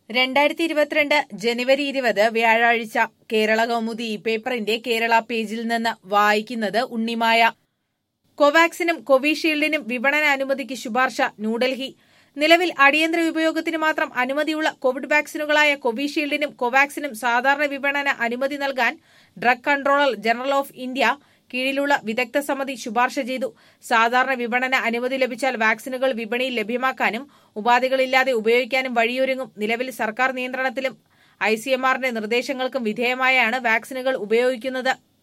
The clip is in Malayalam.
രണ്ടായിരത്തി ഇരുപത്തിരണ്ട് ജനുവരി ഇരുപത് വ്യാഴാഴ്ച കേരള കൗമുദി ഈ പേപ്പറിന്റെ കേരള പേജിൽ നിന്ന് വായിക്കുന്നത് ഉണ്ണിമായ കോവാക്സിനും കോവിഷീൽഡിനും വിപണന അനുമതിക്ക് ശുപാർശ ന്യൂഡൽഹി നിലവിൽ അടിയന്തര ഉപയോഗത്തിന് മാത്രം അനുമതിയുള്ള കോവിഡ് വാക്സിനുകളായ കോവിഷീൽഡിനും കോവാക്സിനും സാധാരണ വിപണന അനുമതി നൽകാൻ drug controller general of India കീഴിലുള്ള വിദഗ്ധ സമിതി ശുപാർശ ചെയ്തു സാധാരണ വിപണന അനുമതി ലഭിച്ചാൽ വാക്സിനുകൾ വിപണിയിൽ ലഭ്യമാക്കാനും ഉപാധികളില്ലാതെ ഉപയോഗിക്കാനും വഴിയൊരുങ്ങും നിലവിൽ സർക്കാർ നിയന്ത്രണത്തിലും ഐ സി എം ആറിന്റെ നിർദ്ദേശങ്ങൾക്കും വിധേയമായാണ് വാക്സിനുകൾ ഉപയോഗിക്കുന്നത്